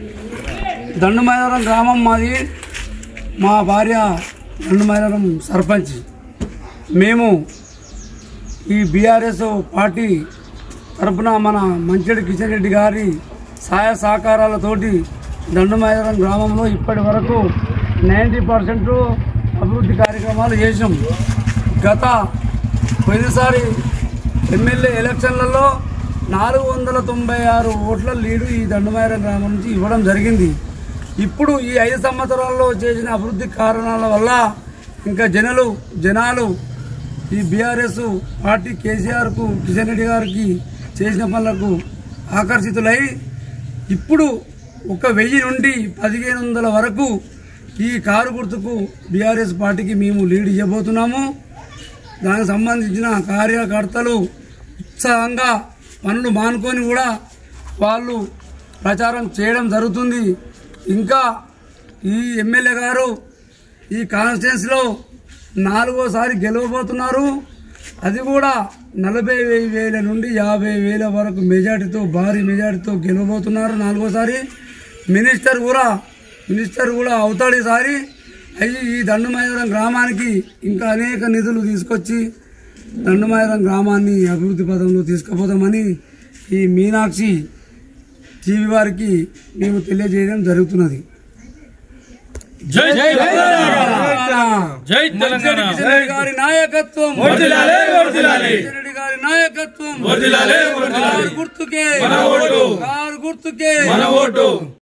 దండుమైనరం గ్రామం మాది మా భార్య దండుమైనరం సర్పంచ్ మేము ఈ బీఆర్ఎస్ పార్టీ తరపున మన మంచెడి కిషన్ రెడ్డి గారి సహాయ సహకారాలతోటి దండుమైనరం గ్రామంలో ఇప్పటి వరకు నైంటీ పర్సెంట్ అభివృద్ధి కార్యక్రమాలు చేసాం గత పోయినసారి ఎమ్మెల్యే ఎలక్షన్లలో నాలుగు వందల తొంభై ఆరు ఓట్ల లీడు ఈ దండుమైరం గ్రామం నుంచి ఇవ్వడం జరిగింది ఇప్పుడు ఈ ఐదు సంవత్సరాల్లో చేసిన అభివృద్ధి కారణాల వల్ల ఇంకా జనులు జనాలు ఈ బీఆర్ఎస్ పార్టీ కేసీఆర్కు కిషన్ రెడ్డి గారికి చేసిన పనులకు ఆకర్షితులై ఇప్పుడు ఒక వెయ్యి నుండి పదిహేను వందల వరకు ఈ కారు గుర్తుకు బీఆర్ఎస్ పార్టీకి మేము లీడ్ ఇవ్వబోతున్నాము దానికి సంబంధించిన కార్యకర్తలు ఉత్సాహంగా పనులు మానుకొని కూడా వాళ్ళు ప్రచారం చేయడం జరుగుతుంది ఇంకా ఈ ఎమ్మెల్యే గారు ఈ కాన్స్టిట్యున్సీలో నాలుగోసారి గెలవబోతున్నారు అది కూడా నలభై వెయ్యి వేల నుండి యాభై వేల వరకు మెజార్టీతో భారీ మెజార్టీతో గెలవబోతున్నారు నాలుగోసారి మినిస్టర్ కూడా మినిస్టర్ కూడా అవుతాడు ఈసారి అయ్యి ఈ దండుమైదరం గ్రామానికి ఇంకా అనేక నిధులు తీసుకొచ్చి దండుమైదరం గ్రామాన్ని అభివృద్ధి పదంలో తీసుకుపోతామని ఈ మీనాక్షి టీవీ వారికి మేము తెలియజేయడం జరుగుతున్నది జై జై జై తెలంగాణ కిషన్ రెడ్డి గారి నాయకత్వం వర్ధిల్లాలే, వర్ధిల్లాలే. కిషన్ రెడ్డి గారి నాయకత్వం వర్ధిల్లాలే, వర్ధిల్లాలే. కారు గుర్తుకే మన ఓటు. కారు గుర్తుకే మన ఓటు